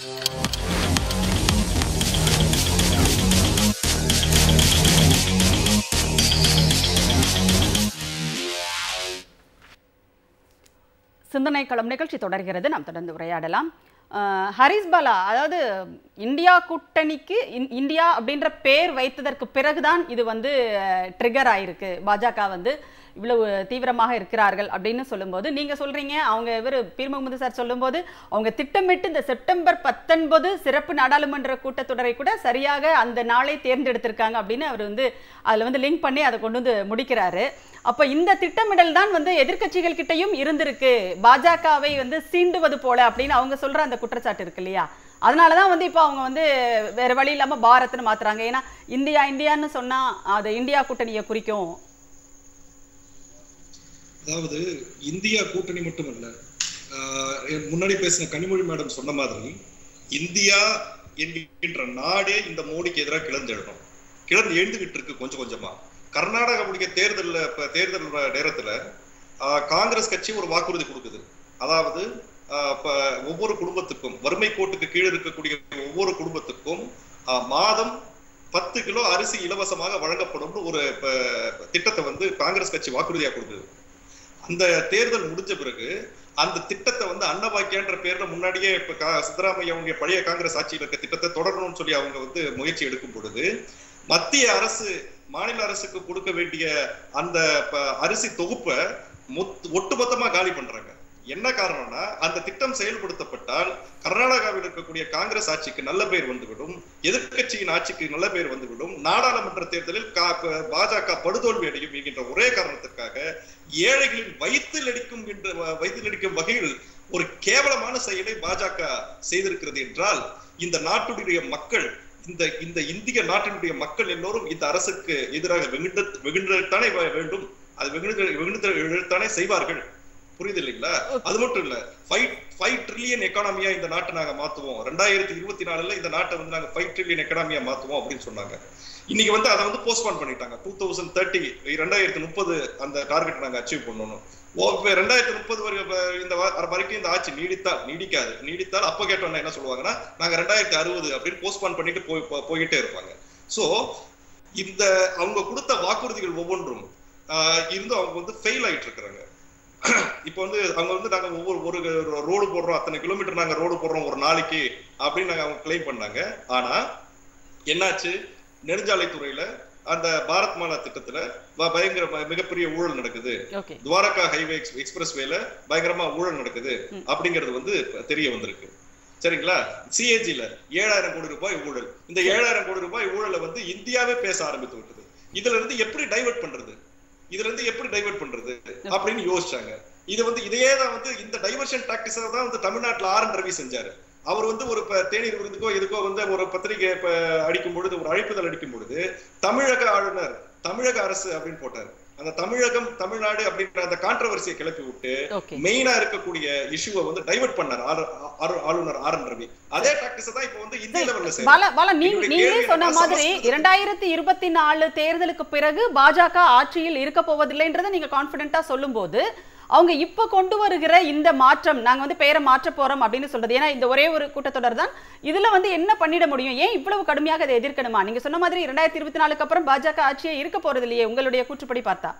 சிந்தனை களம் நிகழ்ச்சி தொடர்கிறது நாம் தொடர்ந்து உரையாடலாம் அஹ், ஹரிஸ் பாலா அதாவது இந்தியா கூட்டணிக்கு இந்- இந்தியா அப்படின்ற பேர் வைத்ததற்கு பிறகுதான் இது வந்து ட்ரிகர் ஆயிருக்கு பாஜக வந்து இவ்வளவு தீவிரமாக இருக்கிறார்கள் அப்படின்னு சொல்லும்போது நீங்க சொல்றீங்க அவங்க இவர் பீர் முகமது சார் சொல்லும்போது அவங்க திட்டமிட்டு இந்த செப்டம்பர் பத்தொன்பது சிறப்பு நாடாளுமன்ற கூட்டத்தொடரை கூட சரியாக அந்த நாளை தேர்ந்தெடுத்திருக்காங்க அப்படின்னு அவர் வந்து அதுல வந்து லிங்க் பண்ணி அதை கொண்டு வந்து முடிக்கிறாரு அப்ப இந்த திட்டமிடல் தான் வந்து எதிர்க்கட்சிகள் கிட்டயும் இருந்திருக்கு பாஜகவை வந்து சீண்டுவது போல அப்படின்னு அவங்க சொல்ற அந்த குற்றச்சாட்டு இருக்கு இல்லையா அதனாலதான் வந்து இப்போ அவங்க வந்து வேற வழி இல்லாம பாரத்னு மாத்துறாங்க ஏன்னா இந்தியா இந்தியான்னு சொன்னா அது இந்தியா கூட்டணியை குறிக்கும் அதாவது இந்தியா கூட்டணி மட்டுமல்ல ஆஹ் என் முன்னாடி பேசின கனிமொழி மேடம் சொன்ன மாதிரி இந்தியா என்கின்ற நாடே இந்த மோடிக்கு எதிராக கிளர்ந்தெழணும் கிளர்ந்து எழுந்துகிட்டு இருக்கு கொஞ்சம் கொஞ்சமா கர்நாடகா முடிக்க தேர்தல்ல இப்ப தேர்தல் நேரத்துல ஆஹ் காங்கிரஸ் கட்சி ஒரு வாக்குறுதி கொடுக்குது அதாவது ஆஹ் இப்ப ஒவ்வொரு குடும்பத்துக்கும் வறுமை கோட்டுக்கு கீழே இருக்கக்கூடிய ஒவ்வொரு குடும்பத்துக்கும் ஆஹ் மாதம் பத்து கிலோ அரிசி இலவசமாக வழங்கப்படும்னு ஒரு இப்ப திட்டத்தை வந்து காங்கிரஸ் கட்சி வாக்குறுதியா கொடுக்குது அந்த தேர்தல் முடிஞ்ச பிறகு அந்த திட்டத்தை வந்து அன்னபாக்கியன்ற பேர்ல முன்னாடியே இப்ப கா- சித்தராமையா அவங்க பழைய காங்கிரஸ் ஆட்சியில் இருக்க திட்டத்தை தொடரணும்னு சொல்லி அவங்க வந்து முயற்சி எடுக்கும் பொழுது மத்திய அரசு மாநில அரசுக்கு கொடுக்க வேண்டிய அந்த ப- அரிசி தொகுப்பை மொத்- ஒட்டுமொத்தமா காலி பண்றாங்க என்ன காரணம்னா அந்த திட்டம் செயல்படுத்தப்பட்டால் கர்நாடகாவில் இருக்கக்கூடிய காங்கிரஸ் ஆட்சிக்கு நல்ல பேர் வந்துவிடும் எதிர்க்கட்சியின் ஆட்சிக்கு நல்ல பேர் வந்துவிடும் நாடாளுமன்ற தேர்தலில் கா- ப- பாஜக படுதோல்வி அடையும் என்கின்ற ஒரே காரணத்திற்காக ஏழைகளின் வயிற்றில் அடிக்கும் என்ற வயிற்றில் அடிக்கும் வகையில் ஒரு கேவலமான செயலை பாஜக செய்திருக்கிறது என்றால் இந்த நாட்டுடைய மக்கள் இந்த இந்த இந்திய நாட்டினுடைய மக்கள் எல்லோரும் இந்த அரசுக்கு எதிராக வெகுண்ட வெகுண்டத்தானே வேண்டும் அது வெகுண்டு வெகுண்டுத்தானே செய்வார்கள் புரியுது இல்லைங்களா அது மட்டும் இல்ல ஃபைவ் ஃபைவ் ட்ரில்லியன் எக்கானமியா இந்த நாட்டை நாங்க மாத்துவோம் ரெண்டாயிரத்தி இருபத்தி நாலுல இந்த நாட்டை வந்து நாங்க ஃபைவ் ட்ரில்லியன் எக்கானமியா மாத்துவோம் அப்படின்னு சொன்னாங்க இன்னைக்கு வந்து அதை வந்து போஸ்ட்பான் பண்ணிட்டாங்க டூ தௌசண்ட் தேர்ட்டி ரெண்டாயிரத்தி முப்பது அந்த டார்கெட் நாங்க அச்சீவ் பண்ணணும் ஓ, இப்ப ரெண்டாயிரத்தி முப்பது வரை இப்ப இந்த வ- வரைக்கும் இந்த ஆட்சி நீடித்தால் நீடிக்காது நீடித்தால் அப்ப கேட்டோம்னா என்ன சொல்லுவாங்கன்னா நாங்க ரெண்டாயிரத்தி அறுபது அப்படின்னு போஸ்ட்பான் பண்ணிட்டு போய் போ- போயிட்டே இருப்பாங்க சோ இந்த அவங்க கொடுத்த வாக்குறுதிகள் ஒவ்வொன்றும் ஆஹ் இருந்தும் அவங்க வந்து ஃபெயில் ஆயிட்டு இருக்கிறாங்க இப்போ வந்து அவங்க வந்து நாங்க ஒவ்வொரு ஒரு ரோடு போடுறோம் அத்தனை கிலோமீட்டர் நாங்க ரோடு போடுறோம் ஒரு நாளைக்கு அப்படின்னு நாங்க அவங்க கிளைம் பண்ணாங்க ஆனா என்னாச்சு நெடுஞ்சாலைத்துறையில அந்த பாரத் மாலா திட்டத்துல ப- பயங்கர ப- மிகப்பெரிய ஊழல் நடக்குது ஓகே துவாரகா ஹைவே எக்ஸ்பிரஸ் வேல பயங்கரமா ஊழல் நடக்குது ம். அப்படிங்கிறது வந்து இப்ப தெரிய வந்திருக்கு சரிங்களா சிஏஜில ஏழாயிரம் கோடி ரூபாய் ஊழல் இந்த ஏழாயிரம் கோடி ரூபாய் ஊழலை வந்து இந்தியாவே பேச ஆரம்பித்து விட்டது இதுல இருந்து எப்படி டைவர்ட் பண்றது இதுல இருந்து எப்படி டைவர்ட் பண்றது அப்படின்னு யோசிச்சாங்க இது வந்து இதே தான் வந்து இந்த டைவர்ஷன் டாக்டிஸ் தான் வந்து தமிழ்நாட்டுல ஆர் என் ரவி செஞ்சாரு அவர் வந்து ஒரு ப- தேநீர் விருதுக்கோ இதுக்கோ வந்து ஒரு பத்திரிகை இப்ப அடிக்கும் பொழுது ஒரு அழைப்புதல் அடிக்கும் பொழுது தமிழக ஆளுநர் தமிழக அரசு அப்படின்னு போட்டார் அந்த தமிழகம் தமிழ்நாடு அப்படின்ற அந்த கான்ட்ரவர்சியை கிளப்பி விட்டு ஓகே மெயினா இருக்கக்கூடிய இஷ்யூவை வந்து டைவர்ட் பண்ணார் ஆர்- ஆர்- ஆளுநர் ஆர் என் ரவி அதே டாக்டிஸ் தான் இப்ப வந்து இந்திய லெவல்ல செய்யறாங்க பாலா பாலா நீங்க என்னுடைய நீங்களே கேள்வி சொன்ன என்னன்னா, மாதிரி சமஸ்கிருதம் இரண்டாயிரத்தி இருபத்தி நாலு தேர்தலுக்கு பிறகு பாஜக ஆட்சியில் இருக்க போவதில்லைன்றதை நீங்க கான்பிடென்ட்டா சொல்லும்போது அவங்க இப்ப கொண்டு வருகிற இந்த மாற்றம் நாங்க வந்து பெயரை மாற்ற போறோம் அப்படின்னு சொல்றது ஏன்னா இந்த ஒரே ஒரு கூட்டத்தொடர் தான் இதுல வந்து என்ன பண்ணிட முடியும் ஏன் இவ்வளவு கடுமையாக அதை எதிர்க்கணுமா நீங்க சொன்ன மாதிரி இரண்டாயிரத்தி இருபத்தி நாலுக்கு அப்புறம் பாஜக ஆட்சியே இருக்க போறது இல்லையே உங்களுடைய கூற்றுப்படி பார்த்தா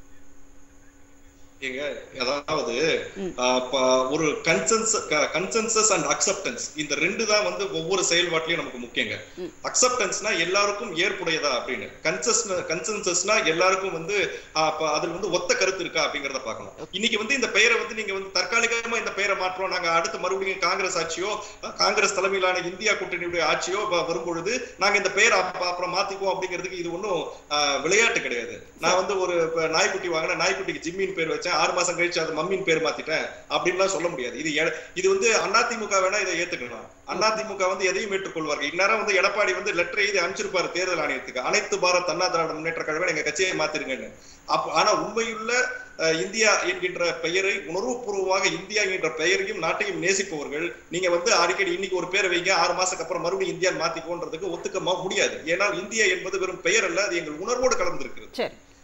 ஏங்க அதாவது ம். ஆஹ் ப- ஒரு கன்சென்ஸ் கன்சென்சஸ் அண்ட் அக்செப்டன்ஸ் இந்த ரெண்டு தான் வந்து ஒவ்வொரு செயல்பாட்டிலையும் நமக்கு முக்கியங்க ம். அக்செப்டன்ஸ்னா எல்லாருக்கும் ஏற்புடையதா அப்படின்னு கன்சஸ் கன்சென்சஸ்னா எல்லாருக்கும் வந்து ஆஹ் அப்ப அதுல வந்து ஒத்த கருத்து இருக்கா அப்படிங்கறத பார்க்கணும் இன்னைக்கு வந்து இந்த பெயரை வந்து நீங்க வந்து தற்காலிகமா இந்த பெயரை மாற்றோம் நாங்க அடுத்து மறுபடியும் காங்கிரஸ் ஆட்சியோ அஹ் காங்கிரஸ் தலைமையிலான இந்தியா கூட்டணியுடைய ஆட்சியோ வ- வரும்பொழுது நாங்க இந்த பெயரை அப்ப- அப்புறம் மாத்திக்குவோம் அப்படிங்கிறதுக்கு இது ஒண்ணும் ஆஹ் விளையாட்டு கிடையாது நான் வந்து ஒரு இப்ப நாய்க்குட்டி வாங்கின நாய்க்குட்டிக்கு ஜிம்மின் பேர் வச்சேன் ஆறு மாசம் கழிச்சு அது மம்மின் பேர் மாத்திட்டேன் அப்படின்லாம் சொல்ல முடியாது இது எ- இது வந்து அதிமுக வேணா இதை ஏத்துக்கலாம் அதிமுக வந்து எதையும் ஏற்றுக்கொள்வார்கள் இந்நேரம் வந்து எடப்பாடி வந்து லெட்டர் எழுதி அனுப்பிச்சிருப்பாரு தேர்தல் ஆணையத்துக்கு அனைத்து பாரத் அண்ணா திராவிட முன்னேற்ற கழகம் எங்க கட்சியை மாத்திருங்கன்னு அப்ப ஆனா உண்மையுள்ள அஹ், இந்தியா என்கின்ற பெயரை உணர்வுபூர்வமாக இந்தியா என்கின்ற பெயரையும் நாட்டையும் நேசிப்பவர்கள் நீங்க வந்து அடிக்கடி இன்னைக்கு ஒரு பேரை வைங்க ஆறு மாசத்துக்கு அப்புறம் மறுபடியும் இந்தியா மாத்திக்கோன்றதுக்கு ஒத்துக்க ம- முடியாது ஏனால் இந்தியா என்பது வெறும் பெயர் அல்ல அது எங்கள் உணர்வோடு கலந்திருக்கிறது சரி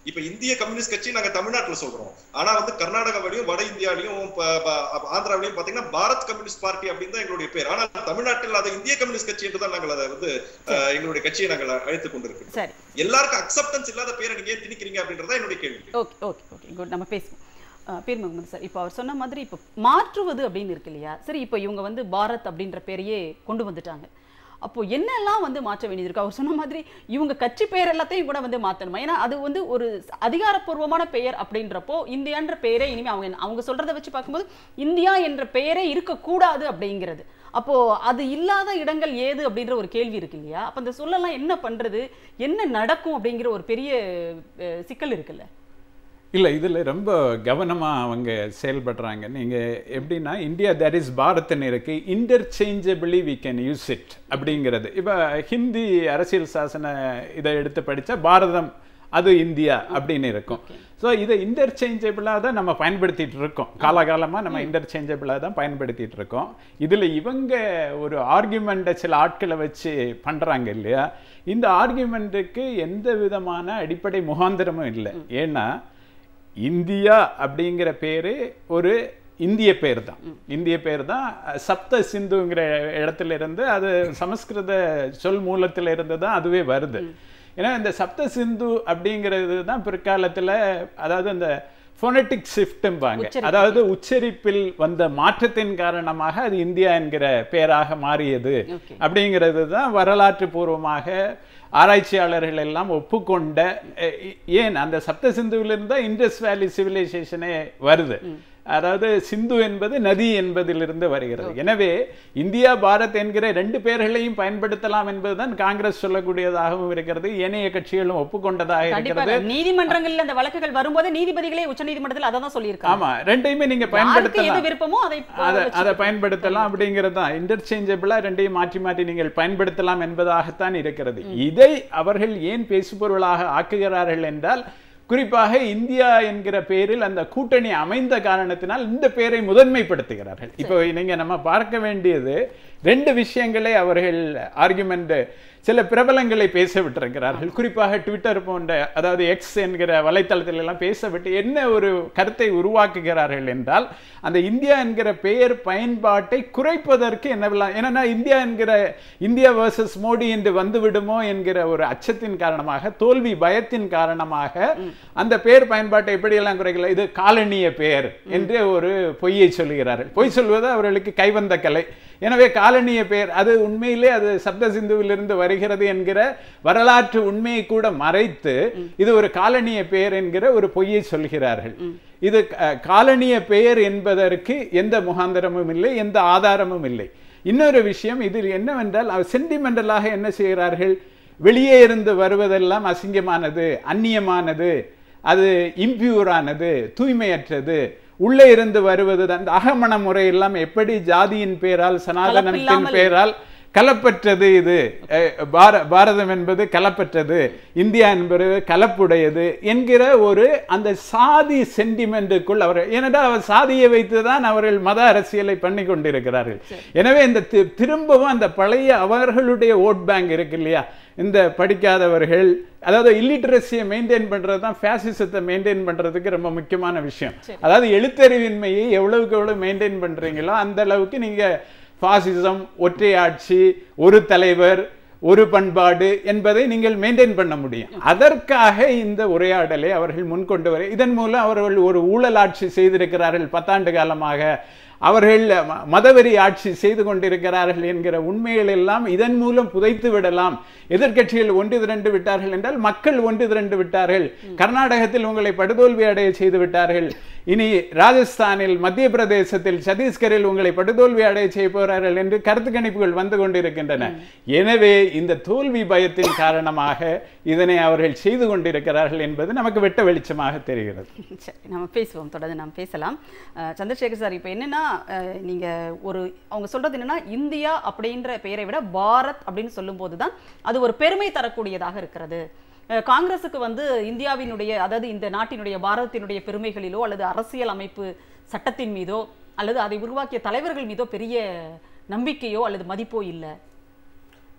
இப்ப இந்திய கம்யூனிஸ்ட் கட்சி நாங்க தமிழ்நாட்டுல சொல்றோம் ஆனா வந்து கர்நாடகாவிலையும் வட இந்தியாவிலையும் ப- ப- ஆந்திராவிலையும் பாத்தீங்கன்னா பாரத் கம்யூனிஸ்ட் பார்ட்டி அப்படின்னு தான் எங்களுடைய பேர் ஆனா தமிழ்நாட்டில் அதை இந்திய கம்யூனிஸ்ட் கட்சி என்று தான் நாங்கள் அதை வந்து அஹ், எங்களுடைய கட்சியை நாங்கள் அழைத்துக் கொண்டிருக்கிறோம் சரி எல்லாருக்கும் அக்செப்டன்ஸ் இல்லாத பேரை நீங்க ஏன் திணிக்கிறீங்க அப்படின்றதா என்னுடைய கேள்வி ஓகே ஓகே ஓகே குட் நம்ம பேசுவோம் அஹ், பீர் முகமது சார் இப்போ அவர் சொன்ன மாதிரி இப்போ மாற்றுவது அப்படின்னு இருக்கு இல்லையா சரி இப்போ இவங்க வந்து பாரத் அப்படின்ற பேரையே கொண்டு வந்துட்டாங்க அப்போ என்னெல்லாம் வந்து மாற்ற வேண்டியது இருக்கு அவர் சொன்ன மாதிரி இவங்க கட்சி பெயர் எல்லாத்தையும் கூட வந்து மாற்றணுமா ஏன்னா அது வந்து ஒரு அதிகாரப்பூர்வமான பெயர் அப்படின்றப்போ இந்தியான்ற பெயரே இனிமே அவங்க அவங்க சொல்றதை வச்சு பார்க்கும்போது இந்தியா என்ற பெயரே இருக்கக்கூடாது அப்படிங்கிறது அப்போ அது இல்லாத இடங்கள் ஏது அப்படின்ற ஒரு கேள்வி இருக்கு இல்லையா அப்போ அந்த சொல்லலாம் என்ன பண்றது என்ன நடக்கும் அப்படிங்கிற ஒரு பெரிய அஹ், சிக்கல் இருக்குல்ல இல்லை இதில் ரொம்ப கவனமாக அவங்க செயல்படுறாங்க நீங்கள் எப்படின்னா இந்தியா தட் இஸ் பாரத்னு இருக்கு interchangeably we can use it அப்படிங்கிறது இப்போ ஹிந்தி அரசியல் சாசன இதை எடுத்து படித்தா பாரதம் அது இந்தியா அப்படின்னு இருக்கும் ஸோ இதை இன்டர்சேஞ்சபிளாக தான் நம்ம பயன்படுத்திட்டு இருக்கோம் காலகாலமாக நம்ம இன்டர்சேஞ்சபிளாக தான் பயன்படுத்திட்டு இருக்கோம் இதில் இவங்க ஒரு ஆர்குமெண்ட்டை சில ஆட்களை வச்சு பண்ணுறாங்க இல்லையா இந்த ஆர்குமெண்ட்டுக்கு எந்த விதமான அடிப்படை முகாந்திரமும் இல்லை ஏன்னா இந்தியா அப்படிங்கிற பேரு ஒரு இந்திய பேர் தான் இந்திய பேர் தான் சப்த சிந்துங்கிற இடத்துல இருந்து அது சமஸ்கிருத சொல் மூலத்துல இருந்து தான் அதுவே வருது ஏன்னா இந்த சப்த சிந்து அப்படிங்கிறது தான் பிற்காலத்துல அதாவது அந்த ஃபோனட்டிக் ஷிஃப்ட்டும்பாங்க உச்சரிப்பு. அதாவது உச்சரிப்பில் வந்த மாற்றத்தின் காரணமாக அது இந்தியா என்கிற பெயராக மாறியது Okay. அப்படிங்கிறது தான் வரலாற்று பூர்வமாக ஆராய்ச்சியாளர்கள் எல்லாம் ஒப்புக்கொண்ட அஹ், ஏன் அந்த சப்த சிந்துவிலிருந்து தான் இண்டஸ் வேலி சிவிலைசேஷனே வருது அதாவது சிந்து என்பது நதி என்பதிலிருந்து வருகிறது எனவே இந்தியா பாரத் என்கிற ரெண்டு பேர்களையும் பயன்படுத்தலாம் என்பதுதான் காங்கிரஸ் சொல்லக்கூடியதாகவும் இருக்கிறது ஏனைய கட்சிகளும் ஒப்புக்கொண்டதாக கண்டிப்பாக இருக்கிறது நீதிமன்றங்கள்ல அந்த வழக்குகள் வரும்போது நீதிபதிகளே உச்சநீதிமன்றத்தில் அதை தான் சொல்லியிருக்காங்க ஆமா ரெண்டையுமே நீங்க யாருக்கு பயன்படுத்தலாம் எது விருப்பமோ அதை அதை வச்சு- அதை பயன்படுத்தலாம் அப்படிங்கிறது தான் இன்டர்சேஞ்சபிளா ரெண்டையும் மாற்றி மாற்றி நீங்கள் பயன்படுத்தலாம் என்பதாகத்தான் இருக்கிறது இதை அவர்கள் ஏன் பேசுபொருளாக ஆக்குகிறார்கள் என்றால் குறிப்பாக இந்தியா என்கிற பெயரில் அந்த கூட்டணி அமைந்த காரணத்தினால் இந்த பெயரை முதன்மைப்படுத்துகிறார்கள் இப்போ நீங்க நம்ம பார்க்க வேண்டியது ரெண்டு விஷயங்களை அவர்கள் ஆர்குமெண்ட் சில பிரபலங்களை பேச விட்டிருக்கிறார்கள் குறிப்பாக ட்விட்டர் போன்ற அதாவது எக்ஸ் என்கிற வலைத்தளத்தில் எல்லாம் பேச விட்டு என்ன ஒரு கருத்தை உருவாக்குகிறார்கள் என்றால் அந்த இந்தியா என்கிற பெயர் பயன்பாட்டை குறைப்பதற்கு என்னவெல்லாம் ஏன்னா இந்தியா என்கிற இந்தியா வர்சஸ் மோடி என்று வந்து விடுமோ என்கிற ஒரு அச்சத்தின் காரணமாக தோல்வி பயத்தின் காரணமாக அந்த பெயர் பயன்பாட்டை எப்படியெல்லாம் குறைக்கல இது காலனிய பெயர் என்று ஒரு பொய்யை சொல்லுகிறார்கள் பொய் சொல்வது அவர்களுக்கு கைவந்த கலை எனவே காலனிய பெயர் அது உண்மையிலே அது சப்த சிந்துவிலிருந்து வருகிறது என்கிற வரலாற்று உண்மையை கூட மறைத்து இது ஒரு காலனிய பெயர் என்கிற ஒரு பொய்யை சொல்கிறார்கள் இது அஹ், காலனிய பெயர் என்பதற்கு எந்த முகாந்திரமும் இல்லை எந்த ஆதாரமும் இல்லை இன்னொரு விஷயம் இதில் என்னவென்றால் அவர் சென்டிமெண்டலாக என்ன செய்கிறார்கள் வெளியே இருந்து வருவதெல்லாம் அசிங்கமானது அந்நியமானது அது இம்பியூரானது தூய்மையற்றது உள்ளே இருந்து வருவது தான் இந்த அகமண முறையெல்லாம் எப்படி ஜாதியின் பேரால் சனாதனத்தின் கலப்பில்லாமல் பேரால் கலப்பற்றது இது அஹ், பார- பாரதம் என்பது கலப்பற்றது இந்தியா என்பது கலப்புடையது என்கிற ஒரு அந்த சாதி சென்டிமெண்ட்டுக்குள் அவர் ஏனென்றால் அவர் சாதியை வைத்துதான் அவர்கள் மத அரசியலை பண்ணி கொண்டிருக்கிறார்கள் எனவே இந்த தி- திரும்பவும் அந்த பழைய அவர்களுடைய ஓட் பேங்க் இருக்கு இல்லையா இந்த படிக்காதவர்கள் அதாவது இல்லிட்ரஸியை மெயின்டைன் பண்றது தான் ஃபேசிசத்தை மெயின்டைன் பண்றதுக்கு ரொம்ப முக்கியமான விஷயம் அதாவது எழுத்தறிவின்மையை எவ்வளவுக்கு எவ்வளவு மெயின்டைன் பண்றீங்களோ அந்த அளவுக்கு நீங்க பாசிசம் ஒற்றையாட்சி ஒரு தலைவர் ஒரு பண்பாடு என்பதை நீங்கள் மெயின்டைன் பண்ண முடியும் அதற்காக இந்த உரையாடலை அவர்கள் முன்கொண்டு வர இதன் மூலம் அவர்கள் ஒரு ஊழல் ஆட்சி செய்திருக்கிறார்கள் பத்தாண்டு காலமாக அவர்கள் ம- மதவெறி ஆட்சி செய்து கொண்டிருக்கிறார்கள் என்கிற உண்மைகள் எல்லாம் இதன் மூலம் புதைத்து விடலாம் எதிர்க்கட்சிகள் ஒன்று திரண்டு விட்டார்கள் என்றால் மக்கள் ஒன்று திரண்டு விட்டார்கள் கர்நாடகத்தில் உங்களை படுதோல்வி அடைய செய்து விட்டார்கள் இனி ராஜஸ்தானில் மத்திய பிரதேசத்தில் சத்தீஸ்கரில் உங்களை படுதோல்வி அடைய செய்ய போகிறார்கள் என்று கருத்து கணிப்புகள் வந்து கொண்டிருக்கின்றன எனவே இந்த தோல்வி பயத்தின் காரணமாக இதனை அவர்கள் செய்து கொண்டிருக்கிறார்கள் என்பது நமக்கு வெட்ட வெளிச்சமாக தெரிகிறது சரி நம்ம பேசுவோம் தொடர்ந்து நாம் பேசலாம் அஹ், சந்திரசேகர் சார் இப்போ என்னன்னா அஹ், நீங்க ஒரு அவங்க சொல்றது என்னன்னா இந்தியா அப்படின்ற பெயரை விட பாரத் அப்படின்னு சொல்லும்போது தான் அது ஒரு பெருமை தரக்கூடியதாக இருக்கிறது அஹ், காங்கிரஸுக்கு வந்து இந்தியாவினுடைய அதாவது இந்த நாட்டினுடைய பாரதத்தினுடைய பெருமைகளிலோ அல்லது அரசியல் அமைப்பு சட்டத்தின் மீதோ அல்லது அதை உருவாக்கிய தலைவர்கள் மீதோ பெரிய நம்பிக்கையோ அல்லது மதிப்போ இல்லை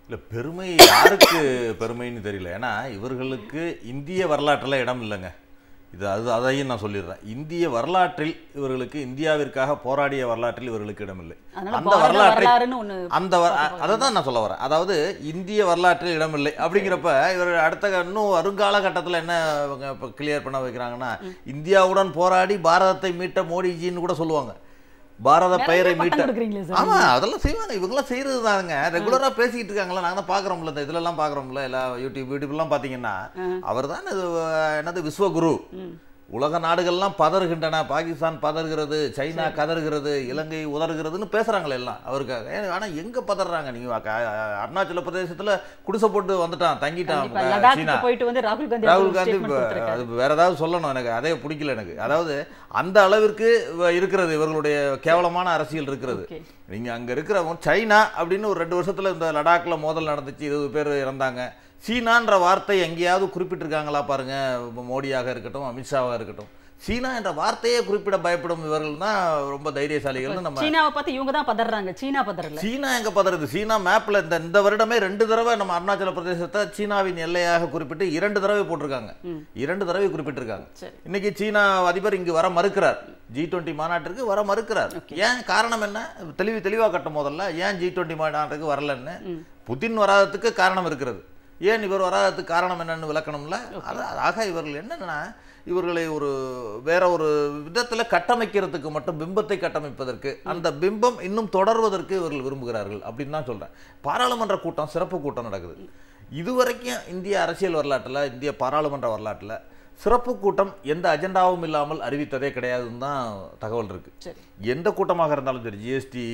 இல்ல பெருமை யாருக்கு பெருமைன்னு தெரியல ஏன்னா இவர்களுக்கு இந்திய வரலாற்றில் இடம் இல்லைங்க இது அது அதையும் நான் சொல்லிடுறேன் இந்திய வரலாற்றில் இவர்களுக்கு இந்தியாவிற்காக போராடிய வரலாற்றில் இவர்களுக்கு இடமில்லை அதனால அந்த பாரத வரலாற்றை வரலாறுன்னு ஒண்ணு அந்த அதை தான் நான் சொல்ல வரேன் அதாவது இந்திய வரலாற்றில் இடமில்லை அப்படிங்கிறப்ப இவர் அடுத்த க- இன்னும் வருங்காலகட்டத்தில் என்ன இவங்க இப்போ கிளியர் பண்ண வைக்கிறாங்கன்னா இந்தியாவுடன் போராடி பாரதத்தை மீட்ட மோடிஜின்னு கூட சொல்லுவாங்க பாரத நிறைய பெயரை பட்டம் மீட்ட கொடுக்குறீங்களே சார் ஆமா அதெல்லாம் செய்வாங்க இவங்கெல்லாம் செய்யறது தானுங்க ரெகுலரா பேசிக்கிட்டு இருக்காங்களா நாங்க தான் பாக்குறோம்ல இந்த இதுல எல்லாம் பாக்குறோம்ல எல்லா யூடியூப் யூடியூப் எல்லாம் பாத்தீங்கன்னா அவர் தான் இது அஹ், என்னது விஸ்வகுரு உலக நாடுகள்லாம் பதறுகின்றன பாகிஸ்தான் பதறுகிறது சைனா கதறுகிறது இலங்கை உதறுகிறதுன்னு பேசுறாங்களே எல்லாம் அவருக்காக ஏ, ஆனா எங்க பதறாங்க நீங்க அ- அ- அருணாச்சல பிரதேசத்துல குடிசை போட்டு வந்துட்டான் தங்கிட்டான் கண்டிப்பா அஹ், லடாக்கு சீனா போயிட்டு வந்து ராகுல் காந்தி ராகுல் அவர்கள் காந்தி statement இப்ப கொடுத்திருக்காரு. அது வேற ஏதாவது சொல்லணும் எனக்கு அதே பிடிக்கல எனக்கு அதாவது அந்த அளவிற்கு இவ- இருக்கிறது இவர்களுடைய கேவலமான அரசியல் இருக்கிறது Okay. நீங்க அங்க இருக்கிறவங்க சைனா அப்படின்னு ஒரு ரெண்டு வருஷத்துல இந்த லடாக்ல மோதல் நடந்துச்சு இருபது பேர் இறந்தாங்க சீனான்ற வார்த்தை எங்கேயாவது குறிப்பிட்டிருக்காங்களா பாருங்க இப்ப மோடியாக இருக்கட்டும் அமித்ஷாவாக இருக்கட்டும் சீனா என்ற வார்த்தையே குறிப்பிட பயப்படும் இவர்கள் தான் ரொம்ப தைரியசாலிகள்னு நம்ம சீனாவை பார்த்து இவங்க தான் பதறாங்க சீனா பதறல சீனா எங்க பதறது சீனா மேப்ல இந்த இந்த வருடமே ரெண்டு தடவை நம்ம அருணாச்சல பிரதேசத்தை சீனாவின் எல்லையாக குறிப்பிட்டு இரண்டு தடவை போட்டிருக்காங்க இரண்டு தடவை குறிப்பிட்டிருக்காங்க சரி. இன்னைக்கு சீனா அதிபர் இங்கு வர மறுக்கிறார் ஜி டுவெண்ட்டி மாநாட்டிற்கு வர மறுக்கிறார் ஏன் காரணம் என்ன தெளிவு தெளிவா கட்டும் முதல்ல ஏன் ஜி டுவெண்ட்டி மாநாட்டுக்கு வரலன்னு புதின் வராததுக்கு காரணம் இருக்கிறது ஏன் இவர் வராததுக்கு காரணம் என்னன்னு விளக்கணும்ல அது- ஆக இவர்கள் என்னன்னா இவர்களை ஒரு வேற ஒரு விதத்துல கட்டமைக்கிறதுக்கு மட்டும் பிம்பத்தை கட்டமைப்பதற்கு அந்த பிம்பம் இன்னும் தொடர்வதற்கு இவர்கள் விரும்புகிறார்கள் அப்படின்னு தான் சொல்றேன் பாராளுமன்ற கூட்டம் சிறப்பு கூட்டம் நடக்குது இதுவரைக்கும் இந்திய அரசியல் வரலாற்றுல இந்திய பாராளுமன்ற வரலாற்றுல சிறப்பு கூட்டம் எந்த அஜெண்டாவும் இல்லாமல் அறிவித்ததே கிடையாதுன்னு தான் தகவல் இருக்கு சரி எந்த கூட்டமாக இருந்தாலும் சரி ஜிஎஸ்டி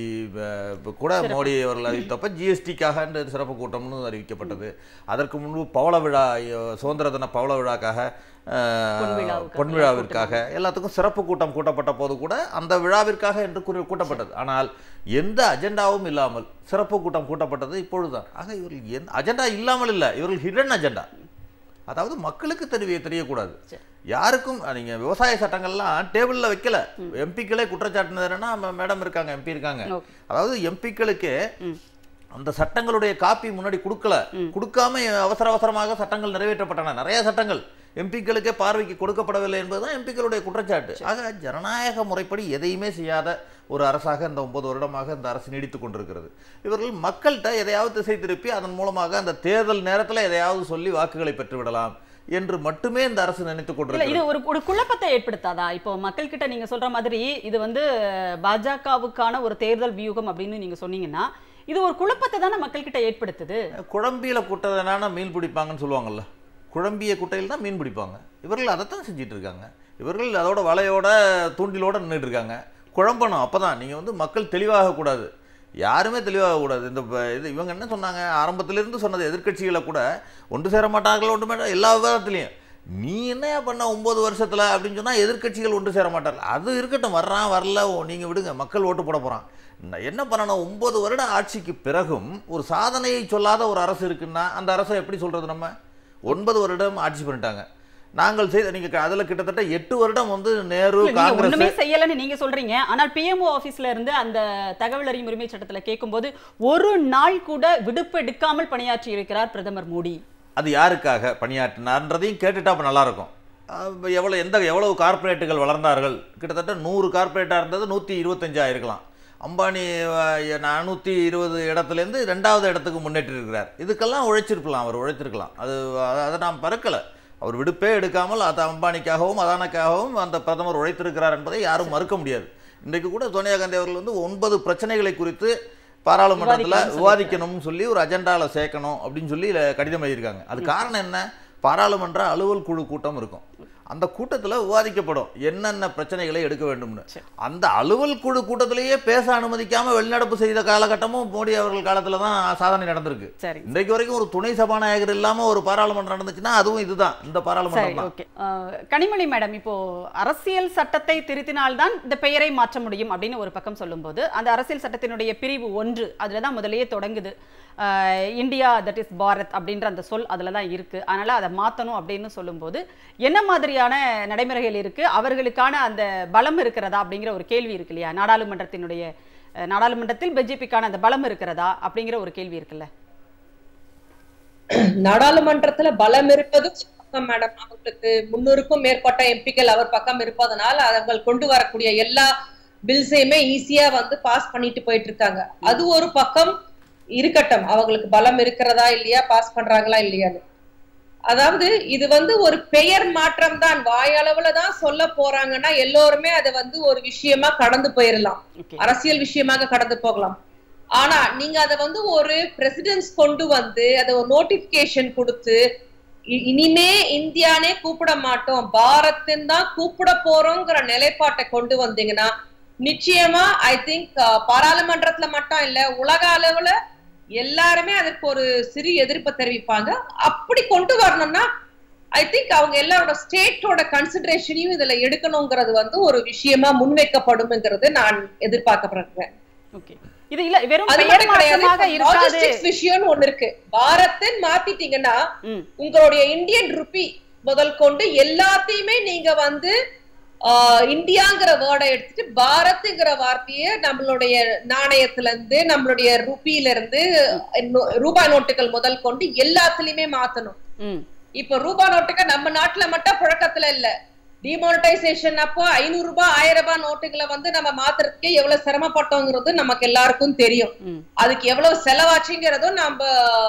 கூட மோடி அவர்கள் அறிவித்தப்ப ஜிஎஸ்டிக்காக இந்த சிறப்பு கூட்டம்னு அறிவிக்கப்பட்டது அதற்கு முன்பு பவள விழா அஹ், சுதந்திர தின பவள விழாக்காக அஹ், பொன் விழாவுக்காக, பொன் விழாவிற்காக எல்லாத்துக்கும் சிறப்பு கூட்டம் கூட்டப்பட்ட போது கூட அந்த விழாவிற்காக என்று குறி- கூட்டப்பட்டது ஆனால் எந்த அஜெண்டாவும் இல்லாமல் சிறப்பு கூட்டம் கூட்டப்பட்டது இப்பொழுதுதான் ஆக இவர்கள் எந்த அஜெண்டா இல்லாமல் இல்லை இவர்கள் ஹிடன் அஜெண்டா அதாவது மக்களுக்கு தெரிய தெரியக்கூடாது சரி. யாருக்கும் அஹ், நீங்க விவசாய சட்டங்கள்லாம் டேபிள்ல வைக்கல எம்பிக்களே குற்றச்சாட்டுனது என்னன்னா ம- மேடம் இருக்காங்க எம்பி இருக்காங்க Okay. அதாவது எம்பிக்களுக்கு அந்த சட்டங்களுடைய காப்பி முன்னாடி கொடுக்கல கொடுக்காம அவசர அவசரமாக சட்டங்கள் நிறைவேற்றப்பட்டன நிறைய சட்டங்கள் எம்பிக்களுக்கே பார்வைக்கு கொடுக்கப்படவில்லை என்பதுதான் எம்பிக்களுடைய குற்றச்சாட்டு ஆக ஜனநாயக முறைப்படி எதையுமே செய்யாத ஒரு அரசாக இந்த ஒன்பது வருடமாக இந்த அரசு நீடித்துக் கொண்டிருக்கிறது இவர்கள் மக்கள்கிட்ட எதையாவது திசை திருப்பி அதன் மூலமாக அந்த தேர்தல் நேரத்தில் எதையாவது சொல்லி வாக்குகளை பெற்றுவிடலாம் என்று மட்டுமே இந்த அரசு நினைத்துக் இல்ல கொண்டிருக்கிறது இது ஒரு ஒரு குழப்பத்தை ஏற்படுத்தாதா இப்போ மக்கள் கிட்ட நீங்க சொல்ற மாதிரி இது வந்து பாஜகவுக்கான ஒரு தேர்தல் வியூகம் அப்படின்னு நீங்க சொன்னீங்கன்னா இது ஒரு குழப்பத்தை தானே மக்கள் கிட்ட ஏற்படுத்துது குழம்பியில குட்டதுனா மீன் பிடிப்பாங்கன்னு சொல்லுவாங்கல்ல குழம்பிய குட்டையில் தான் மீன் பிடிப்பாங்க இவர்கள் அதைத்தான் செஞ்சிட்டு இருக்காங்க இவர்கள் அதோட வலையோட தூண்டிலோட நின்றுட்டு இருக்காங்க குழம்பணும் அப்பதான் நீங்க வந்து மக்கள் தெளிவாக கூடாது யாருமே தெளிவாக கூடாது இந்த ப- இது இவங்க என்ன சொன்னாங்க ஆரம்பத்திலிருந்து சொன்னது எதிர்க்கட்சிகளை கூட ஒன்று சேர மாட்டார்கள் ஒன்று மாட்டா எல்லா விவாதத்துலையும் நீ என்னையா பண்ண ஒன்பது வருஷத்துல அப்படின்னு சொன்னா எதிர்க்கட்சிகள் ஒன்று சேர மாட்டார்கள் அது இருக்கட்டும் வர்றான் வரல ஓ, நீங்க விடுங்க மக்கள் ஓட்டு போட போறான் நான் என்ன பண்ணணும் ஒன்பது வருட ஆட்சிக்கு பிறகும் ஒரு சாதனையை சொல்லாத ஒரு அரசு இருக்குன்னா அந்த அரசை எப்படி சொல்றது நம்ம ஒன்பது வருடம் ஆட்சி பண்ணிட்டாங்க நாங்கள் செய்த நீங்க அதுல கிட்டத்தட்ட எட்டு வருடம் வந்து நேரு இல்ல, நீங்க காங்கிரஸ் ஒண்ணுமே செய்யலன்னு நீங்க சொல்றீங்க ஆனால் பிஎம்ஓ ஆபீஸ்ல இருந்து அந்த தகவல் அறியும் உரிமை சட்டத்துல கேட்கும்போது ஒரு நாள் கூட விடுப்பு எடுக்காமல் பணியாற்றி இருக்கிறார் பிரதமர் மோடி அது யாருக்காக பணியாற்றினார்ன்றதையும் கேட்டுட்டா அப்ப நல்லா இருக்கும் அஹ் எவ்வளவு எந்த எவ்வளவு கார்ப்பரேட்டுகள் வளர்ந்தார்கள் கிட்டத்தட்ட நூறு கார்ப்பரேட்டாக இருந்தது நூற்றி இருபத்தஞ்சா இருக்கலாம் அம்பானி நானூற்றி இருபது இடத்துலேருந்து ரெண்டாவது இடத்துக்கு முன்னேற்றி இருக்கிறார் இதுக்கெல்லாம் உழைச்சிருக்கலாம் அவர் உழைச்சிருக்கலாம் அது அ- அதை நாம் பறக்கலை அவர் விடுப்பே எடுக்காமல் அது அம்பானிக்காகவும் அதானுக்காகவும் அந்த பிரதமர் உழைத்திருக்கிறார் என்பதை யாரும் மறுக்க முடியாது இன்றைக்கு கூட சோனியா காந்தி அவர்கள் வந்து ஒன்பது பிரச்சனைகளை குறித்து பாராளுமன்றத்தில் விவாதிக்கணும்னு விவாதிக்கணும்னு சொல்லி ஒரு அஜெண்டாவில் சேர்க்கணும் அப்படின்னு சொல்லி இதுல கடிதம் எழுதியிருக்காங்க அது காரணம் என்ன பாராளுமன்ற அலுவல் குழு கூட்டம் இருக்கும் அந்த கூட்டத்துல விவாதிக்கப்படும் என்னென்ன பிரச்சனைகளை எடுக்க வேண்டும்னு அந்த அலுவல் குழு கூட்டத்திலேயே பேச அனுமதிக்காம வெளிநடப்பு செய்த காலகட்டமும் மோடி அவர்கள் காலத்துல தான் சாதனை நடந்திருக்கு சரி இன்றைக்கு வரைக்கும் ஒரு துணை சபாநாயகர் இல்லாம ஒரு பாராளுமன்றம் நடந்துச்சுன்னா அதுவும் இதுதான் இந்த சரி பாராளுமன்றம் தான் ஓகே கனிமொழி மேடம் இப்போ அரசியல் சட்டத்தை திருத்தினால்தான் இந்த பெயரை மாற்ற முடியும் அப்படின்னு ஒரு பக்கம் சொல்லும்போது அந்த அரசியல் சட்டத்தினுடைய பிரிவு ஒன்று அதுல தான் முதல்லயே தொடங்குது அஹ், இந்தியா தட் இஸ் பாரத் அப்படின்ற அந்த சொல் அதுல தான் இருக்கு அதனால அதை மாத்தணும் அப்படின்னு சொல்லும்போது என்ன மாதிரியான நடைமுறைகள் இருக்கு அவர்களுக்கான அந்த பலம் இருக்கிறதா அப்படிங்கிற ஒரு கேள்வி இருக்கு இல்லையா நாடாளுமன்றத்தினுடைய அஹ், நாடாளுமன்றத்தில் பிஜேபிக்கான அந்த பலம் இருக்கிறதா அப்படிங்கிற ஒரு கேள்வி இருக்குல்ல நாடாளுமன்றத்துல பலம் இருப்பது பக்கம் மேடம் அவங்களுக்கு முன்னூறுக்கும் மேற்பட்ட எம்பிக்கள் அவர் பக்கம் இருப்பதனால அவர்கள் கொண்டு வரக்கூடிய எல்லா பில்ஸையுமே ஈஸியா வந்து பாஸ் பண்ணிட்டு போயிட்டு இருக்காங்க அது ஒரு பக்கம் இருக்கட்டும் அவங்களுக்கு பலம் இருக்கிறதா இல்லையா பாஸ் பண்றாங்களா இல்லையான்னு அதாவது இது வந்து ஒரு பெயர் மாற்றம் தான் வாயளவுல தான் சொல்ல போறாங்கன்னா எல்லோருமே அதை வந்து ஒரு விஷயமா கடந்து போயிடலாம் ஓகே அரசியல் விஷயமாக கடந்து போகலாம் ஆனா நீங்க அதை வந்து ஒரு பிரசிடென்ஸ் கொண்டு வந்து அதை ஒரு நோட்டிபிகேஷன் கொடுத்து இ- இனிமே இந்தியானே கூப்பிட மாட்டோம் பாரத்தின் தான் கூப்பிட போறோங்கிற நிலைப்பாட்டை கொண்டு வந்தீங்கன்னா நிச்சயமா ஐ திங்க் பாராளுமன்றத்துல மட்டும் இல்ல உலக அளவுல எல்லாருமே அதுக்கு ஒரு சிறிய எதிர்ப்பை தெரிவிப்பாங்க அப்படி கொண்டு வரணும்னா ஐ திங்க் அவங்க எல்லாரோட ஸ்டேட்டோட கன்சிடரேஷனையும் இதுல எடுக்கணுங்கிறது வந்து ஒரு விஷயமா முன்வைக்கப்படும்ங்கிறது நான் எதிர்பார்க்கப்படுறேன் ஓகே இது இல்ல வெறும் அது பெயர் மட்டும் கிடையாது மாற்றமாக இருக்காது லாஜிஸ்டிக்ஸ் விஷயம்னு ஒண்ணு இருக்கு பாரத்தின் மாத்திட்டீங்கன்னா ம் உங்களுடைய இந்தியன் ருபி முதல் கொண்டு எல்லாத்தையுமே நீங்க வந்து ஆஹ், இந்தியாங்கிற வேர்டை எடுத்துட்டு பாரத்ங்கிற வார்த்தையை நம்மளுடைய நாணயத்துல இருந்து நம்மளுடைய ருபியில இருந்து நோ- ரூபாய் நோட்டுகள் முதல் கொண்டு எல்லாத்துலயுமே மாத்தணும் ம் இப்ப ரூபாய் நோட்டுகள் நம்ம நாட்டுல மட்டும் புழக்கத்துல இல்ல டிமானிட்டைசேஷன் அப்போ ஐநூறு ரூபாய் ஆயிரம் ரூபாய் நோட்டுகளை வந்து நம்ம மாத்துறதுக்கே எவ்வளவு சிரமப்பட்டோங்கிறது நமக்கு எல்லாருக்கும் தெரியும் ம் அதுக்கு எவ்வளவு செலவாச்சுங்கிறதும் நம்ம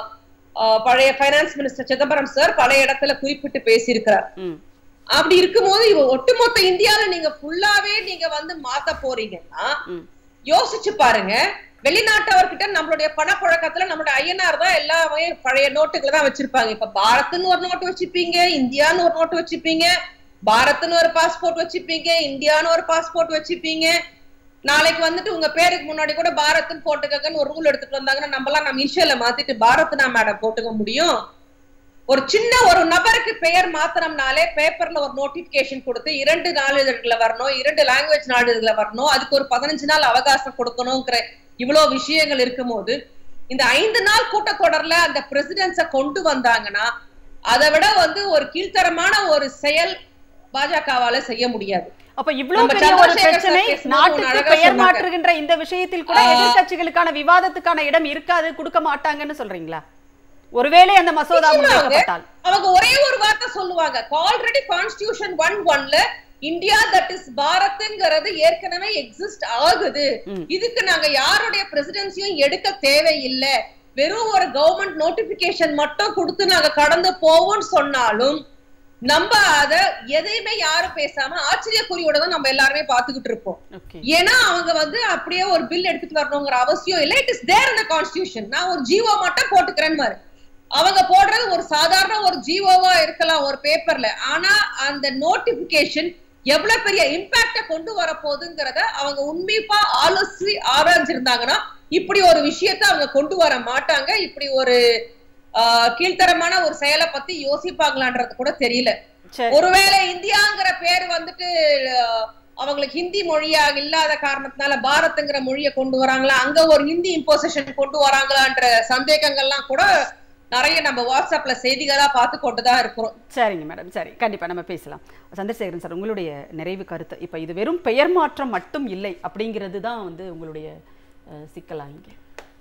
ஆஹ், பழைய ஃபைனான்ஸ் மினிஸ்டர் சிதம்பரம் சார் பல இடத்துல குறிப்பிட்டு பேசியிருக்கிறார் ம் அப்படி இருக்கும்போது இவ ஒட்டுமொத்த இந்தியால நீங்க ஃபுல்லாவே நீங்க வந்து மாத்த போறீங்கன்னா ம் யோசிச்சு பாருங்க வெளிநாட்டவர்கிட்ட நம்மளுடைய பணப்புழக்கத்துல நம்மளுடைய ஐஎன்ஆர் தான் எல்லாமே பழைய நோட்டுகளை தான் வச்சிருப்பாங்க இப்ப பாரத்னு ஒரு நோட்டு வச்சுப்பீங்க இந்தியான்னு ஒரு நோட்டு வச்சுப்பீங்க பாரத்னு ஒரு பாஸ்போர்ட் வச்சுப்பீங்க இந்தியான்னு ஒரு பாஸ்போர்ட் வச்சுப்பீங்க நாளைக்கு வந்துட்டு உங்க பேருக்கு முன்னாடி கூட பாரத்னு போட்டுக்கங்கன்னு ஒரு ரூல் எடுத்துட்டு வந்தாங்கன்னா நம்மலாம் நம்ம இனிஷியல மாத்திட்டு பாரத்னா மேடம் போட்டுக்க முடியும் ஒரு சின்ன ஒரு நபருக்கு பெயர் மாத்தினோம்னாலே பேப்பர்ல ஒரு நோட்டிபிகேஷன் கொடுத்து இரண்டு நாளிதழ்களை வரணும் இரண்டு லாங்குவேஜ் நாளிதழ்களை வரணும் அதுக்கு ஒரு பதினஞ்சு நாள் அவகாசம் கொடுக்கணுங்கிற இவ்வளவு விஷயங்கள் இருக்கும்போது இந்த ஐந்து நாள் கூட்டத்தொடர்ல அந்த பிரசிடென்ஸ கொண்டு வந்தாங்கன்னா அதை விட வந்து ஒரு கீழ்த்தரமான ஒரு செயல் பாஜகவால செய்ய முடியாது அப்ப இவ்வளவு நம்ம பெரிய ஒரு சந்திரசேகர் பிரச்சனை சார் பேசும்போது நாட்டுக்கு ஒண்ணு அழகா பெயர் சொன்னாங்க. மாற்றுகின்ற இந்த விஷயத்தில் கூட ஆ. எதிர்க்கட்சிகளுக்கான விவாதத்துக்கான இடம் இருக்காது கொடுக்க மாட்டாங்கன்னு சொல்றீங்களா ஒருவேளை அந்த மசோதா நிச்சயமாக. முன்வைக்கப்பட்டால் அவங்க ஒரே ஒரு வார்த்தை சொல்லுவாங்க ஆல்ரெடி கான்ஸ்டிடியூஷன் ஒன் ஒன்ல இந்தியா தட் இஸ் பாரத்ங்கிறது ஏற்கனவே எக்ஸிஸ்ட் ஆகுது ம். இதுக்கு நாங்க யாருடைய பிரசிடென்சியும் எடுக்க தேவையில்லை வெறும் ஒரு கவர்மெண்ட் நோட்டிபிகேஷன் மட்டும் கொடுத்து நாங்க கடந்து போவோம்னு சொன்னாலும் நம்ம அத எதையுமே யாரும் பேசாம ஆச்சரியக்குறியோட தான் நம்ம எல்லாருமே பாத்துக்கிட்டு இருப்போம் ஓகே ஏன்னா அவங்க வந்து அப்படியே ஒரு பில் எடுத்துட்டு வரணுங்கிற அவசியம் இல்லை இட் இஸ் தேர் இந்த கான்ஸ்டியூஷன் நான் ஒரு ஜீவோ மட்டும் போட்டுக்கிறேன்னு பாரு அவங்க போடுறது ஒரு சாதாரண ஒரு ஜீவோவா இருக்கலாம் ஒரு பேப்பர்ல ஆனா அந்த நோட்டிபிகேஷன் எவ்வளவு பெரிய இம்பாக்ட கொண்டு வர போகுதுங்கிறத அவங்க உண்மைப்பா ஆலோசி ஆராய்ஞ்சிருந்தாங்கன்னா இப்படி ஒரு விஷயத்த அவங்க கொண்டு வர மாட்டாங்க இப்படி ஒரு ஆஹ், கீழ்த்தரமான ஒரு செயலை பத்தி யோசிப்பாங்களான்றது கூட தெரியல சரி ஒருவேளை இந்தியாங்கிற பேர் வந்துட்டு அஹ், அவங்களுக்கு ஹிந்தி மொழியா இல்லாத காரணத்தினால பாரத்ங்கிற மொழியை கொண்டு வராங்களா அங்க ஒரு ஹிந்தி இம்போசிஷன் கொண்டு வராங்களான்ற சந்தேகங்கள்லாம் கூட நிறைய நம்ம வாட்ஸ்அப்ல செய்திகளா பார்த்து கொண்டுதான் இருக்கிறோம் சரிங்க மேடம் சரி கண்டிப்பா நம்ம பேசலாம் சந்திரசேகரன் சார் உங்களுடைய நிறைவு கருத்து இப்ப இது வெறும் பெயர் மாற்றம் மட்டும் இல்லை அப்படிங்கிறது தான் வந்து உங்களுடைய அஹ், சிக்கலா இங்கே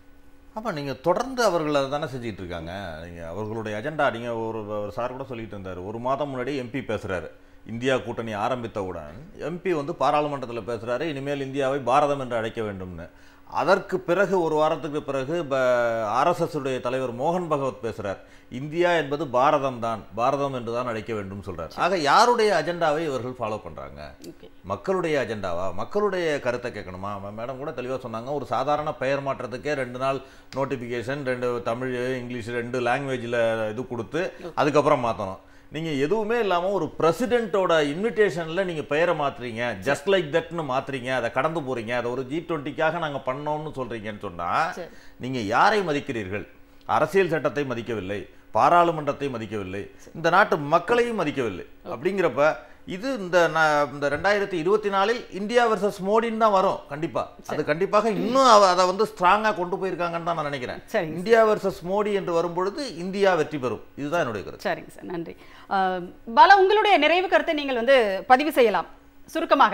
ஆமாம் நீங்கள் தொடர்ந்து அவர்கள் அதை தானே செஞ்சுட்டு இருக்காங்க நீங்கள் அவர்களுடைய அஜெண்டா நீங்கள் ஒரு ஒரு சார் கூட சொல்லிட்டு இருந்தார் ஒரு மாதம் முன்னாடி எம்பி பேசுகிறாரு இந்தியா கூட்டணி ஆரம்பித்தவுடன் எம்பி வந்து பாராளுமன்றத்தில் பேசுகிறாரு இனிமேல் இந்தியாவை பாரதம் என்று அழைக்க வேண்டும்னு அதற்கு பிறகு ஒரு வாரத்துக்கு பிறகு ஆர்எஸ்எஸ் உடைய தலைவர் மோகன் பகவத் பேசுகிறார் இந்தியா என்பது பாரதம் தான் பாரதம் என்று தான் அழைக்க வேண்டும் சொல்றார் ஆக யாருடைய அஜெண்டாவை இவர்கள் ஃபாலோ பண்றாங்க ஓகே மக்களுடைய அஜெண்டாவா மக்களுடைய கருத்தை கேட்கணுமா ம- மேடம் கூட தெளிவாக சொன்னாங்க ஒரு சாதாரண பெயர் மாற்றத்துக்கே ரெண்டு நாள் நோட்டிஃபிகேஷன் ரெண்டு தமிழ் இங்கிலீஷ் ரெண்டு லாங்குவேஜில் இது கொடுத்து அதுக்கப்புறம் மாற்றணும் நீங்கள் எதுவுமே இல்லாமல் ஒரு பிரசிடென்ட்டோட இன்விடேஷனில் நீங்கள் பெயரை மாற்றுறீங்க ஜஸ்ட் லைக் தட்னு மாற்றுறீங்க அதை கடந்து போகிறீங்க அதை ஒரு ஜி டுவெண்ட்டிக்காக நாங்கள் பண்ணோம்னு சொல்கிறீங்கன்னு சொன்னால் சரி. நீங்கள் யாரை மதிக்கிறீர்கள் அரசியல் சட்டத்தை மதிக்கவில்லை பாராளுமன்றத்தை மதிக்கவில்லை இந்த நாட்டு மக்களையும் மதிக்கவில்லை அப்படிங்கிறப்ப இது இந்த ந- இந்த ரெண்டாயிரத்தி இருபத்தி நாலில் இந்தியா வர்சஸ் மோடின்னு தான் வரும் கண்டிப்பா அது கண்டிப்பாக இன்னும் அவ- அதை வந்து ஸ்ட்ராங்கா கொண்டு போயிருக்காங்கன்னு தான் நான் நினைக்கிறேன் சரிங்க இந்தியா வர்சஸ் மோடி என்று வரும்பொழுது இந்தியா வெற்றி பெறும் இதுதான் என்னுடைய கருத்து சரிங்க சார் நன்றி அஹ், பாலா உங்களுடைய நிறைவு கருத்தை நீங்கள் வந்து பதிவு செய்யலாம் சுருக்கமாக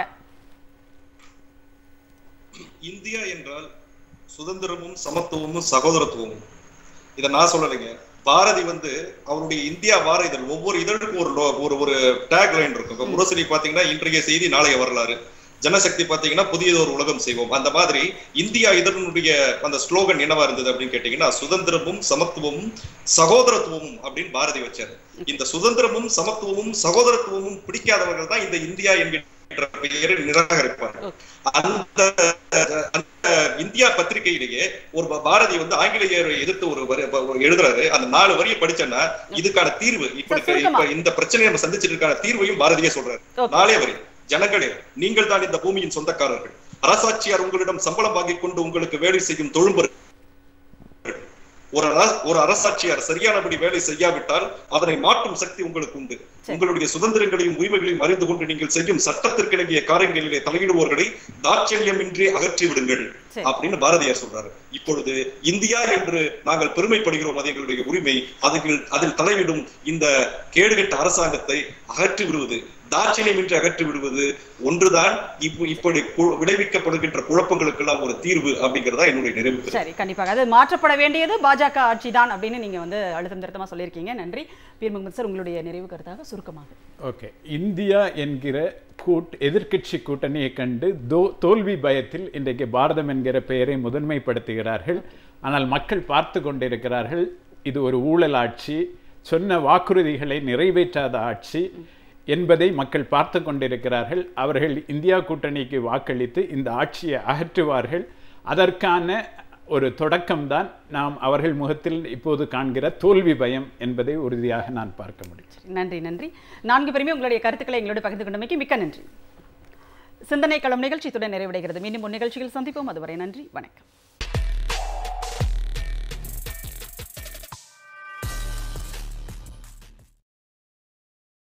இந்தியா என்றால் சுதந்திரமும் சமத்துவமும் சகோதரத்துவமும் இதை நான் சொல்லலைங்க பாரதி வந்து அவருடைய இந்தியா வார இதழ் ஒவ்வொரு இதழுக்கும் ஒரு lo- ஒரு ஒரு டேக் லைன் இருக்கும் இப்ப முரசொலி பாத்தீங்கன்னா இன்றைய செய்தி நாளைய வரலாறு ஜனசக்தி பாத்தீங்கன்னா புதியதொரு உலகம் செய்வோம் அந்த மாதிரி இந்தியா இதனுடைய அந்த ஸ்லோகன் என்னவா இருந்தது அப்படின்னு கேட்டீங்கன்னா சுதந்திரமும் சமத்துவமும் சகோதரத்துவமும் அப்படின்னு பாரதி வச்சாரு இந்த சுதந்திரமும் சமத்துவமும் சகோதரத்துவமும் பிடிக்காதவர்கள் தான் இந்த இந்தியா என்கின்ற பெயரை நிராகரிப்பார்கள் அந்த அந்த இந்தியா பத்திரிகையிலேயே ஒரு பா- பாரதி வந்து ஆங்கிலேயரை எதிர்த்து ஒரு வரி- ஒரு எழுதுறாரு அந்த நாலு வரியை படிச்சேன்னா இதுக்கான தீர்வு இப்ப சார், சுருக்கமா. இப்ப இந்த பிரச்சனையை நம்ம சந்திச்சிட்டு இருக்கான தீர்வையும் பாரதியே சொல்றாரு Okay. நாளே வரி ஜனங்களே நீங்கள் தான் இந்த பூமியின் சொந்தக்காரர்கள் அரசாட்சியார் உங்களிடம் சம்பளம் வாங்கிக் கொண்டு உங்களுக்கு வேலை செய்யும் தொழும்பர் ஒரு அரச- ஒரு அரசாட்சியார் சரியானபடி வேலை செய்யாவிட்டால் அதனை மாற்றும் சக்தி உங்களுக்கு உண்டு உங்களுடைய சுதந்திரங்களையும் உரிமைகளையும் அறிந்து கொண்டு நீங்கள் செய்யும் சட்டத்திற்கிணங்கிய காரியங்களிலே தலையிடுவோர்களை தாட்சண்யமின்றி அகற்றி விடுங்கள் சரி. அப்படின்னு பாரதியார் சொல்றாரு இப்பொழுது இந்தியா என்று நாங்கள் பெருமைப்படுகிறோம் அது எங்களுடைய உரிமை அதில் அதில் தலையிடும் இந்த கேடுகெட்ட அரசாங்கத்தை அகற்றி விடுவது தாட்சணியமின்றி அகற்றி விடுவது ஒன்றுதான் இப்போ இப்படி கு- விளைவிக்கப்படுகின்ற குழப்பங்களுக்கெல்லாம் ஒரு தீர்வு அப்படிங்கறதா என்னுடைய நிறைவு சரி கண்டிப்பாக அது மாற்றப்பட வேண்டியது பாஜக ஆட்சி தான் அப்படின்னு நீங்க வந்து அழுத்தம் திருத்தமா சொல்லியிருக்கீங்க நன்றி பீர் முகமது சார் உங்களுடைய நிறைவு கருத்தாக சுருக்கமாக ஓகே இந்தியா என்கிற கூட் எதிர்க்கட்சி கூட்டணியை கண்டு தோ தோல்வி பயத்தில் இன்றைக்கு பாரதம் என்கிற பெயரை முதன்மைப்படுத்துகிறார்கள் ஆனால் மக்கள் பார்த்து கொண்டிருக்கிறார்கள் இது ஒரு ஊழல் ஆட்சி சொன்ன வாக்குறுதிகளை நிறைவேற்றாத ஆட்சி என்பதை மக்கள் பார்த்து கொண்டிருக்கிறார்கள் அவர்கள் இந்தியா கூட்டணிக்கு வாக்களித்து இந்த ஆட்சியை அகற்றுவார்கள் அதற்கான ஒரு தொடக்கம்தான் நாம் அவர்கள் முகத்தில் இப்போது காண்கிற தோல்வி பயம் என்பதை உறுதியாக நான் பார்க்க முடியும் சரி, நன்றி நன்றி நான்கு பேருமே உங்களுடைய கருத்துக்களை எங்களோடு பகிர்ந்து கொண்டமைக்கு மிக்க நன்றி சிந்தனை களம் நிகழ்ச்சி இத்துடன் நிறைவடைகிறது மீண்டும் ஒரு நிகழ்ச்சியில் சந்திப்போம் அதுவரை நன்றி வணக்கம்